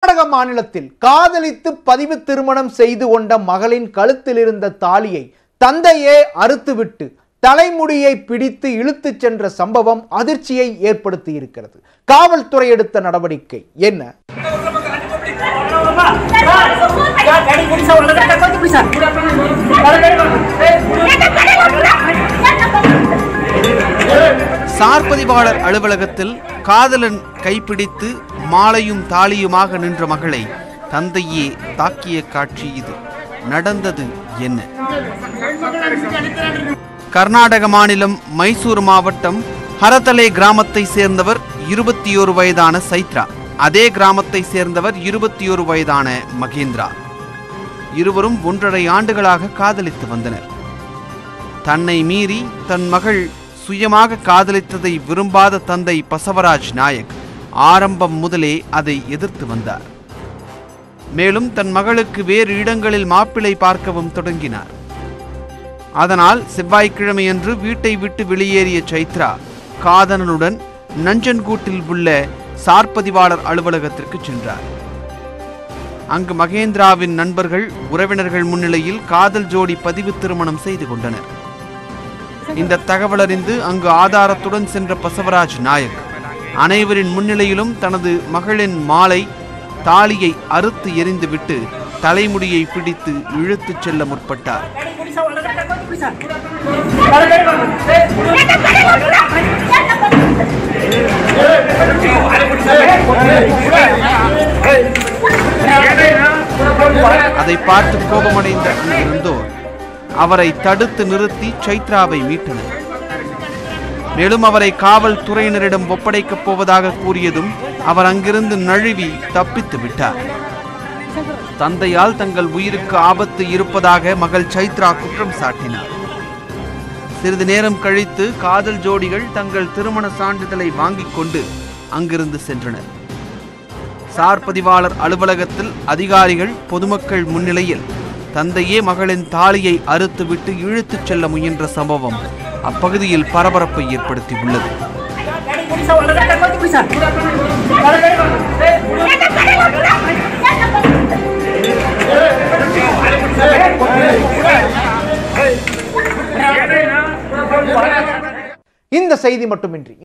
கர்நாடக மாநிலத்தில் காதலித்து பதிவு திருமணம் செய்து கொண்ட மகளின் கழுத்தில் இருந்த தாலியை தந்தையே அறுத்துவிட்டு தலைமுடியை பிடித்து இழுத்துச் சென்ற சம்பவம் அதிர்ச்சியை ஏற்படுத்தி இருக்கிறது காவல்துறை எடுத்த நடவடிக்கை என்ன சார் பதிவாளர் அலுவலகத்தில் காதலன் கைப்பிடித்து மாலையும் தாலியுமாக நின்ற மகளை தந்தையே தாக்கிய காட்சி இது நடந்தது என்ன கர்நாடக மாநிலம் மைசூர் மாவட்டம் ஹரதலே கிராமத்தை சேர்ந்தவர் இருபத்தி ஒரு வயதான சைத்ரா அதே கிராமத்தை சேர்ந்தவர் இருபத்தி ஒரு வயதான மகேந்திரா இருவரும் ஒன்றரை ஆண்டுகளாக காதலித்து வந்தனர் தன்னை மீறி தன் மகள் சுயமாக காதலித்ததை விரும்பாத தந்தை பசவராஜ் நாயக் ஆரம்பம் முதலே அதை எதிர்த்து வந்தார் மேலும் தன் மகளுக்கு வேறு இடங்களில் மாப்பிள்ளை பார்க்கவும் தொடங்கினார் அதனால் செவ்வாய்க்கிழமையன்று வீட்டை விட்டு வெளியேறிய சைத்ரா காதலனுடன் நஞ்சன்கூட்டில் உள்ள சார்பதிவாளர் அலுவலகத்திற்கு சென்றார் அங்கு மகேந்திராவின் நண்பர்கள் உறவினர்கள் முன்னிலையில் காதல் ஜோடி பதிவு திருமணம் செய்து கொண்டனர் இந்த தகவல் அறிந்து அங்கு ஆதாரத்துடன் சென்ற பசவராஜ் நாயக் அனைவரின் முன்னிலையிலும் தனது மகளின் மாலை தாலியை அறுத்து எறிந்துவிட்டு தலைமுடியை பிடித்து இழுத்துச் செல்ல முற்பட்டார் அதை பார்த்து கோபமடைந்த அங்கிருந்தோர் அவரை தடுத்து நிறுத்தி சைத்ராவை மீட்டனர் மேலும் அவரை காவல்துறையினரிடம் ஒப்படைக்கப் போவதாக கூறியதும் அவர் அங்கிருந்து நழுவி தப்பித்து விட்டார் தந்தையால் தங்கள் உயிருக்கு ஆபத்து இருப்பதாக மகள் சைத்ரா குற்றம் சாட்டினார் சிறிது நேரம் கழித்து காதல் ஜோடிகள் தங்கள் திருமண சான்றிதழை வாங்கிக் கொண்டு அங்கிருந்து சென்றனர் சார் பதிவாளர் அலுவலகத்தில் அதிகாரிகள் பொதுமக்கள் முன்னிலையில் தந்தையே மகளின் தாலியை அறுத்துவிட்டு இழுத்துச் செல்ல முயன்ற சம்பவம் அப்பகுதியில் பரபரப்பை ஏற்படுத்தியுள்ளது இந்த செய்தி மட்டுமின்றி